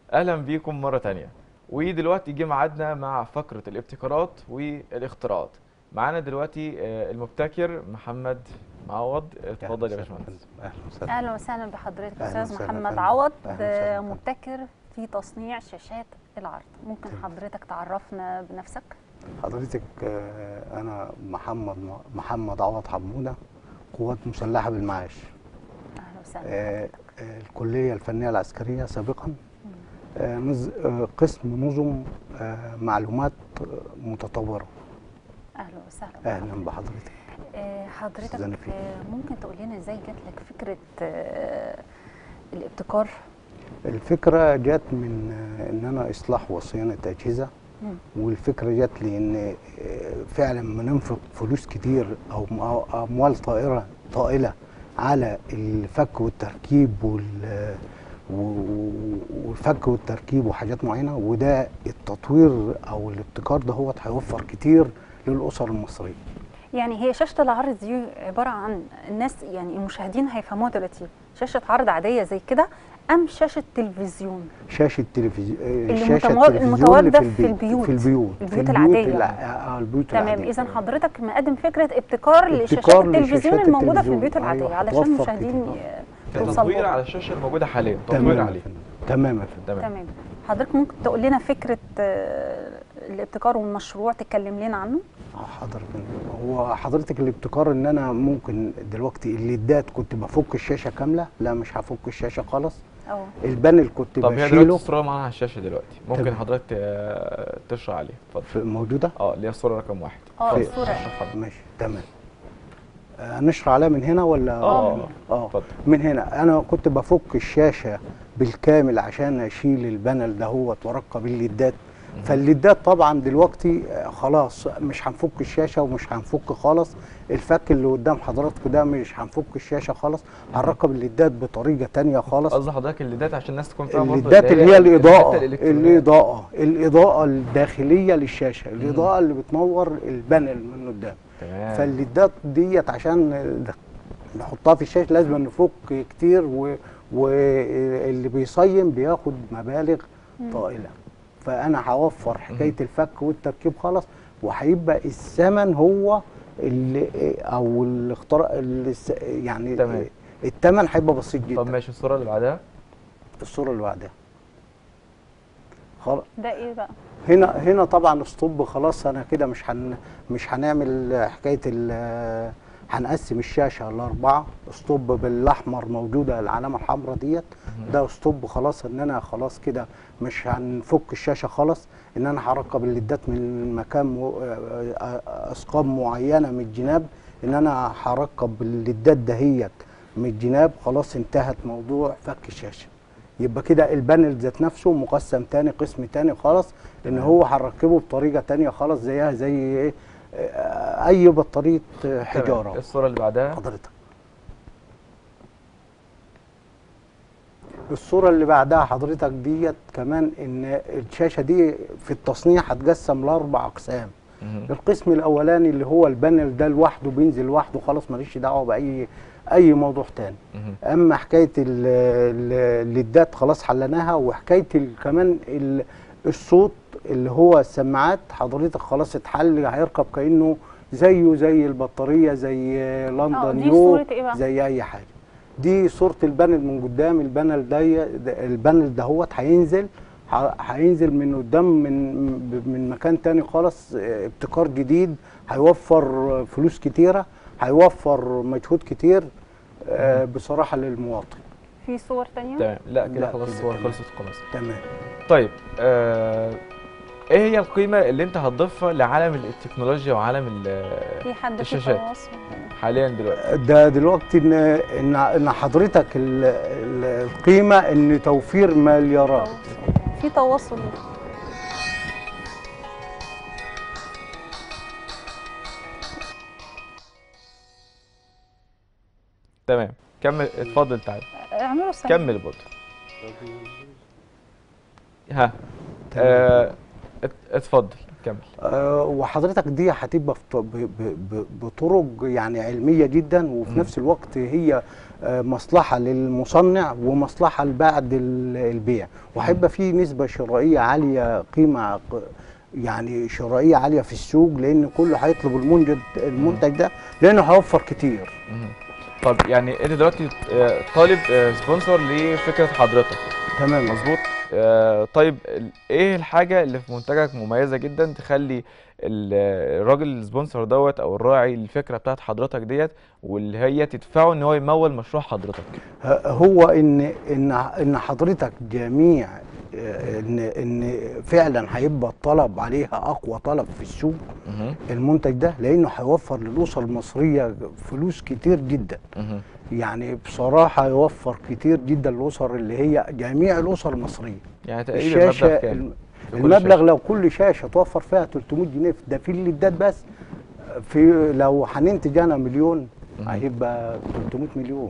اهلا بيكم مره تانية ودلوقتي جه ميعادنا مع فقره الابتكارات والاختراعات معانا دلوقتي آه، المبتكر محمد معوض اتفضل يا أهلاً باشمهندس وسهلاً. اهلا وسهلا اهلا وسهلا بحضرتك أهلاً استاذ وسهلاً محمد فندم. عوض أهلاً آه، وسهلاً فندم. مبتكر في تصنيع شاشات العرض ممكن تمام. حضرتك تعرفنا بنفسك حضرتك آه، انا محمد محمد عوض حموده قوات مسلحه بالمعاش اهلا وسهلا آه، بحضرتك آه، الكليه الفنيه العسكريه سابقا آه، نز- آه، قسم نظم آه، معلومات آه، متطوره اهلا وسهلا اهلا بحضرتك. بحضرتك آه، حضرتك أستاذة نفيس. آه، ممكن تقول لنا ازاي جات لك فكره آه، الابتكار الفكره جت من آه، ان انا اصلاح وصيانه اجهزه مم. والفكره جت لي ان آه، فعلا ما ننفق فلوس كتير او م- أو اموال طائره طائله على الفك والتركيب وال و- والفك والتركيب وحاجات معينه وده التطوير او الابتكار ده هو هيوفر كتير للاسر المصريه يعني هي شاشه العرض دي عباره عن الناس يعني المشاهدين هيفهموها دلوقتي شاشه عرض عاديه زي كده ام شاشه تلفزيون شاشه تلفزيون اللي شاشه متمر- التلفزيون المتواجدة اللي في البيوت. في البيوت البيوت في العادية الع- يعني. آه، البيوت تمام العادية. اذا حضرتك مقدم فكره ابتكار لشاشات ابتكار التلفزيون لشاشات الموجوده في التلفزيون. البيوت العاديه أيوة، علشان هتوفر المشاهدين كتير. ي- يوصلوا كتطوير لها. على الشاشه الموجوده حاليا تطوير تمام يا عليه فندم. تمام يا فندم تمام تمام حضرتك ممكن تقول لنا فكره آه، الابتكار والمشروع تتكلم لنا عنه آه، حاضر يا فندم. هو حضرتك الابتكار ان انا ممكن دلوقتي الليدات كنت بفك الشاشه كامله لا مش هفك الشاشه خالص اه البانل كنت طب هي دلوقتي بشيله الصوره معانا على الشاشه دلوقتي ممكن تمام. حضرتك آه، تشرح عليها اتفضل في- موجوده اه اللي هي الصوره رقم واحد اه اتفضل. الصوره اشرح حضرتك. ماشي تمام آه، نشرح عليها من هنا ولا اه اه اتفضل من هنا انا كنت بفك الشاشه بالكامل عشان اشيل البانل دهوت واركب الليدات فالليدات طبعا دلوقتي آه، خلاص مش هنفك الشاشه ومش هنفك خالص الفك اللي قدام حضراتكم ده مش هنفك الشاشه خالص هنركب الليدات بطريقه تانية خالص قصدي حضرتك الليدات عشان الناس تكون فاهمه برضه الليدات اللي هي الاضاءه الحتة الإلكترونية. الاضاءه الاضاءه الداخليه للشاشه الاضاءه اللي بتنور البانل من قدام تمام فالليدات ديت عشان نحطها في الشاشه لازم نفك كتير و- واللي بيصين بياخد مبالغ طائله فانا هوفر حكايه الفك والتركيب خالص وهيبقى الثمن هو اللي او الاختراع اللي س- يعني تمام. الثمن هيبقى بسيط طب جدا ماشي الصوره اللي بعدها الصوره اللي بعدها خلاص ده ايه بقى هنا هنا طبعا اسطوب خلاص انا كده مش هن مش هنعمل حكايه ال هنقسم الشاشه لاربعه اسطوب بالاحمر موجوده العلامه الحمراء ديت ده اسطوب خلاص ان انا خلاص كده مش هنفك الشاشه خالص ان انا هركب الليدات من مكان مو- اثقاب معينه من الجناب ان انا هركب الليدات دهيت من الجناب خلاص انتهت موضوع فك الشاشه يبقى كده البانل ذات نفسه مقسم تاني قسم تاني خالص ان هو هنركبه بطريقه تانية خالص زيها زي ايه آه، اي بطاريه آه، تمام. حجاره الصوره اللي بعدها حضرتك الصوره اللي بعدها حضرتك ديت كمان ان الشاشه دي في التصنيع هتقسم لاربع اقسام مهم. القسم الاولاني اللي هو البانل ده لوحده بينزل لوحده خلاص ماليش دعوه باي اي موضوع تاني مهم. اما حكايه ال- ال- الليدات خلاص حلناها وحكايه ال- كمان ال- الصوت اللي هو السماعات حضرتك خلاص اتحل هيركب كانه زيه زي البطاريه زي اه لندن دي يو صوره ايه بقى زي اي حاجه دي صوره البانل من قدام البانل ده ده- البانل دهوت هينزل ه- هينزل من قدام من من مكان تاني خالص اه، ابتكار جديد هيوفر فلوس كتيره هيوفر مجهود كتير اه، بصراحه للمواطن في صور تانية تمام لا كده لا، خلاص كده الصور تمام. خلصت خلاص تمام طيب آه ايه هي القيمه اللي انت هتضيفها لعالم التكنولوجيا وعالم ال- في حد في الشاشات تواصل حاليا دلوقتي ده دلوقتي ان ان ان حضرتك ال- ال- القيمه ان توفير مليارات في تواصل تمام كمل اتفضل تعالى اعملوا سوا كمل برضه ها آه ات- اتفضل كمل آه، وحضرتك دي هتبقى في ط- ب- ب- ب- بطرق يعني علميه جدا وفي مم. نفس الوقت هي آه، مصلحه للمصنع ومصلحه لبعد ال- البيع وهيبقى في نسبه شرائيه عاليه قيمه ق- يعني شرائيه عاليه في السوق لان كله هيطلب المنتج المنتج ده لانه هيوفر كتير مهم. طب يعني انت دلوقتي آه، طالب آه، سبونسر لفكره حضرتك تمام مظبوط آه، طيب ال- ايه الحاجه اللي في منتجك مميزه جدا تخلي ال- الراجل السبونسر دوت او الراعي الفكره بتاعت حضرتك ديت واللي هي تدفعه ان هو يمول مشروع حضرتك ه- هو ان ان ان حضرتك جميع آه، ان ان فعلا هيبقى الطلب عليها اقوى طلب في السوق مهم. المنتج ده لانه هيوفر للاسر المصريه فلوس كتير جدا مهم. يعني بصراحه هيوفر كتير جدا للاسر اللي هي جميع الاسر المصريه يعني تقريبا الشاشه مبلغ كام الم- في كل المبلغ شاشة؟ لو كل شاشه توفر فيها 300 جنيه ده في الليدات بس في لو هننتج انا مليون مهم. هيبقى 300 مليون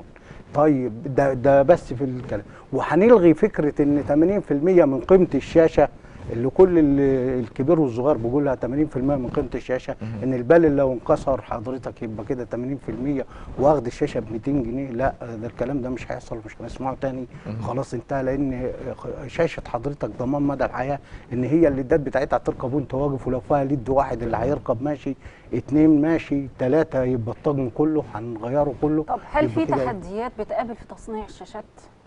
طيب ده ده بس في الكلام وهنلغي فكره ان 80% من قيمه الشاشه اللي كل ال- الكبير والصغير بيقولها 80% من قيمه الشاشه مهم. ان البال لو انكسر حضرتك يبقى كده 80% واخد الشاشه ب 200 جنيه لا ده الكلام ده مش هيحصل مش هنسمعه تاني مهم. خلاص انتهى لان شاشه حضرتك ضمان مدى الحياه ان هي الليدات بتاعتها تركب وانت واقف ولو فيها ليد واحد اللي هيركب ماشي اتنين ماشي تلاته يبقى الطقم كله هنغيره كله طب هل يبقى في كده- تحديات بتقابل في تصنيع الشاشات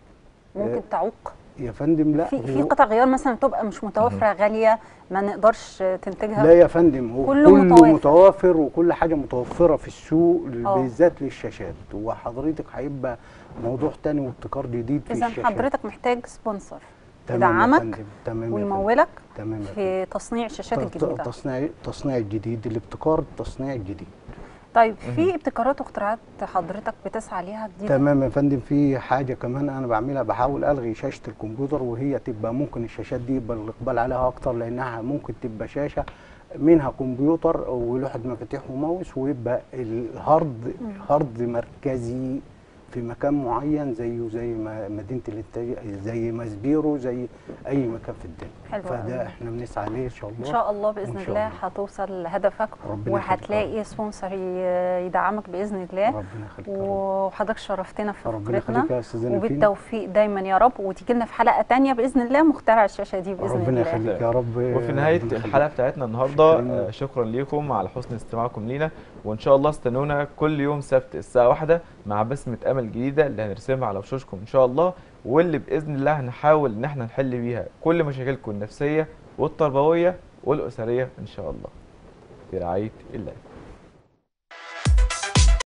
ممكن آه، تعوق يا فندم لا في في هو- قطع غيار مثلا تبقى مش متوفره غاليه ما نقدرش تنتجها لا يا فندم هو كله كله, متوافر. متوافر وكل حاجه متوفره في السوق اه. بالذات للشاشات وحضرتك هيبقى موضوع تاني وابتكار جديد في اذا الشاشات حضرتك محتاج سبونسر تمام يا يدعمك فندم، تمام يا فندم، ويمولك تمام يا فندم. في تصنيع الشاشات ت- الجديده تصنيع التصنيع الجديد الابتكار التصنيع الجديد طيب مهم. في ابتكارات واختراعات حضرتك بتسعى ليها جديده تمام يا فندم في حاجه كمان انا بعملها بحاول الغي شاشه الكمبيوتر وهي تبقى ممكن الشاشات دي يبقى الاقبال عليها اكتر لانها ممكن تبقى شاشه منها كمبيوتر ولوحه مفاتيح وماوس ويبقى الهارد هارد مركزي في مكان معين زيه زي ما مدينه الانتاج زي ماسبيرو زي اي مكان في الدنيا حلو فده أوي. احنا بنسعى عليه ان شاء ان الله شاء الله باذن وإن شاء الله الله. هتوصل لهدفك ربنا يخليك. وهتلاقي سبونسر ي- يدعمك باذن الله ربنا يخليك يا رب. وحضرتك شرفتنا في ربنا فقرتنا يخليك يا استاذه نفين وبالتوفيق دايما يا رب وتيجي لنا في حلقه تانية باذن الله مخترع الشاشه دي باذن ربنا الله يخليك يا رب وفي نهاية ربنا يخليك. الحلقة بتاعتنا النهاردة شكراً. آه، شكرا ليكم على حسن استماعكم لينا وإن شاء الله استنونا كل يوم سبت الساعة واحدة مع بسمة أمل جديدة اللي هنرسمها على وشوشكم إن شاء الله واللي بإذن الله هنحاول إن احنا نحل بيها كل مشاكلكم النفسية والتربوية والأسرية إن شاء الله برعاية الله